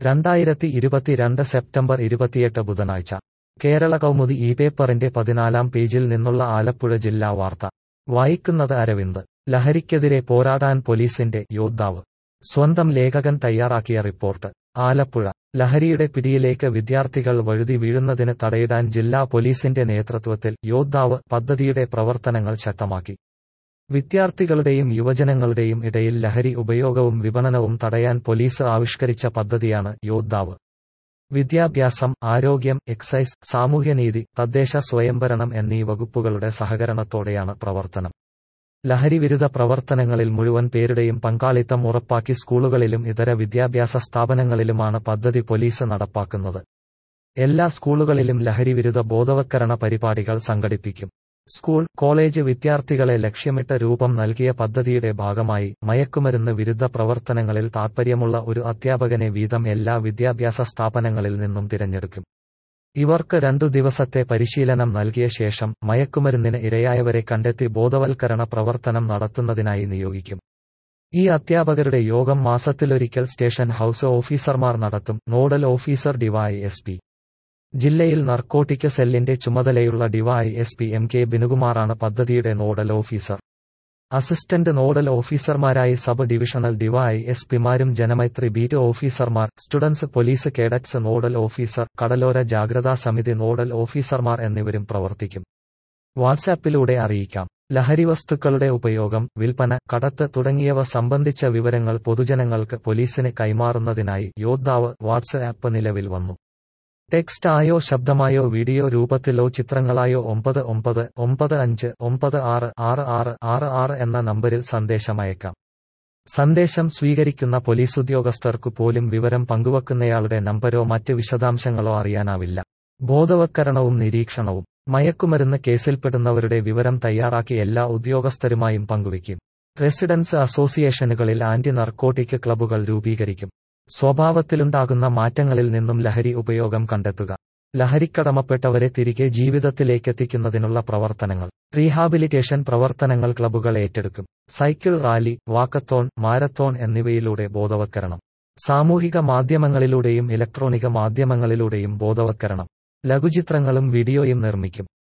രണ്ടായിരത്തി ഇരുപത്തിരണ്ട് സെപ്റ്റംബർ ഇരുപത്തിയെട്ട് ബുധനാഴ്ച കേരള കൗമുദി ഈ പേപ്പറിന്റെ പതിനാലാം പേജിൽ നിന്നുള്ള ആലപ്പുഴ ജില്ലാ വാർത്ത വായിക്കുന്നത് അരവിന്ദ് ലഹരിക്കെതിരെ പോരാടാൻ പോലീസിന്റെ യോദ്ധാവ് സ്വന്തം ലേഖകൻ തയ്യാറാക്കിയ റിപ്പോർട്ട് ആലപ്പുഴ ലഹരിയുടെ പിടിയിലേക്ക് വിദ്യാർത്ഥികൾ വഴുതി വീഴുന്നതിന് തടയിടാൻ ജില്ലാ പോലീസിന്റെ നേതൃത്വത്തിൽ യോദ്ധാവ് പദ്ധതിയുടെ പ്രവർത്തനങ്ങൾ ശക്തമാക്കി വിദ്യാർത്ഥികളുടെയും യുവജനങ്ങളുടെയും ഇടയിൽ ലഹരി ഉപയോഗവും വിപണനവും തടയാൻ പോലീസ് ആവിഷ്കരിച്ച പദ്ധതിയാണ് യോദ്ധാവ് വിദ്യാഭ്യാസം ആരോഗ്യം എക്സൈസ് സാമൂഹ്യനീതി തദ്ദേശ സ്വയംഭരണം എന്നീ വകുപ്പുകളുടെ സഹകരണത്തോടെയാണ് പ്രവർത്തനം ലഹരിവിരുദ്ധ പ്രവർത്തനങ്ങളിൽ മുഴുവൻ പേരുടെയും പങ്കാളിത്തം ഉറപ്പാക്കി സ്കൂളുകളിലും ഇതര വിദ്യാഭ്യാസ സ്ഥാപനങ്ങളിലുമാണ് പദ്ധതി പോലീസ് നടപ്പാക്കുന്നത് എല്ലാ സ്കൂളുകളിലും ലഹരിവിരുദ്ധ ബോധവത്കരണ പരിപാടികൾ സംഘടിപ്പിക്കും സ്കൂൾ കോളേജ് വിദ്യാർത്ഥികളെ ലക്ഷ്യമിട്ട് രൂപം നൽകിയ പദ്ധതിയുടെ ഭാഗമായി മയക്കുമരുന്ന് വിരുദ്ധ പ്രവർത്തനങ്ങളിൽ താൽപ്പര്യമുള്ള ഒരു അധ്യാപകനെ വീതം എല്ലാ വിദ്യാഭ്യാസ സ്ഥാപനങ്ങളിൽ നിന്നും തിരഞ്ഞെടുക്കും ഇവർക്ക് രണ്ടു ദിവസത്തെ പരിശീലനം നൽകിയ ശേഷം മയക്കുമരുന്നിന് ഇരയായവരെ കണ്ടെത്തി ബോധവൽക്കരണ പ്രവർത്തനം നടത്തുന്നതിനായി നിയോഗിക്കും ഈ അധ്യാപകരുടെ യോഗം മാസത്തിലൊരിക്കൽ സ്റ്റേഷൻ ഹൌസ് ഓഫീസർമാർ നടത്തും nodal officer Dy S P ജില്ലയിൽ നർക്കോട്ടിക് സെല്ലിന്റെ ചുമതലയുള്ള Dy S P M K ബിനുകുമാറാണ് പദ്ധതിയുടെ നോഡൽ ഓഫീസർ അസിസ്റ്റന്റ് നോഡൽ ഓഫീസർമാരായി സബ് ഡിവിഷണൽ ഡിവൈ എസ് പിമാരും ജനമൈത്രി ബീറ്റ് ഓഫീസർമാർ students police cadets nodal officer കടലോര ജാഗ്രതാ സമിതി നോഡൽ ഓഫീസർമാർ എന്നിവരും പ്രവർത്തിക്കും വാട്സാപ്പിലൂടെ അറിയിക്കാം ലഹരിവസ്തുക്കളുടെ ഉപയോഗം വിൽപ്പന കടത്ത് തുടങ്ങിയവ സംബന്ധിച്ച വിവരങ്ങൾ പൊതുജനങ്ങൾക്ക് പോലീസിന് കൈമാറുന്നതിനായി യോദ്ധാവ് വാട്സ്ആപ്പ് നിലവിൽ വന്നു ടെക്സ്റ്റ് ആയോ ശബ്ദമായോ വീഡിയോ രൂപത്തിലോ ചിത്രങ്ങളായോ ഒമ്പത് ഒമ്പത് ഒമ്പത് അഞ്ച് ഒമ്പത് ആറ് ആറ് ആറ് ആറ് ആറ് എന്ന നമ്പരിൽ സന്ദേശമയക്കാം സന്ദേശം സ്വീകരിക്കുന്ന പോലീസ് ഉദ്യോഗസ്ഥർക്കു പോലും വിവരം പങ്കുവെക്കുന്നയാളുടെ നമ്പരോ മറ്റ് വിശദാംശങ്ങളോ അറിയാനാവില്ല ബോധവത്കരണവും നിരീക്ഷണവും മയക്കുമരുന്ന് കേസിൽപ്പെടുന്നവരുടെ വിവരം തയ്യാറാക്കി എല്ലാ ഉദ്യോഗസ്ഥരുമായും പങ്കുവയ്ക്കും റെസിഡൻസ് അസോസിയേഷനുകളിൽ ആന്റി നർക്കോട്ടിക് ക്ലബ്ബുകൾ രൂപീകരിക്കും സ്വഭാവത്തിലുണ്ടാകുന്ന മാറ്റങ്ങളിൽ നിന്നും ലഹരി ഉപയോഗം കണ്ടെത്തുക ലഹരിക്കടമപ്പെട്ടവരെ തിരികെ ജീവിതത്തിലേക്കെത്തിക്കുന്നതിനുള്ള പ്രവർത്തനങ്ങൾ റീഹാബിലിറ്റേഷൻ പ്രവർത്തനങ്ങൾ ക്ലബ്ബുകൾ ഏറ്റെടുക്കും സൈക്കിൾ റാലി വാക്കത്തോൺ മാരത്തോൺ എന്നിവയിലൂടെ ബോധവത്കരണം സാമൂഹിക മാധ്യമങ്ങളിലൂടെയും ഇലക്ട്രോണിക മാധ്യമങ്ങളിലൂടെയും ബോധവത്കരണം ലഘുചിത്രങ്ങളും വീഡിയോയും നിർമ്മിക്കും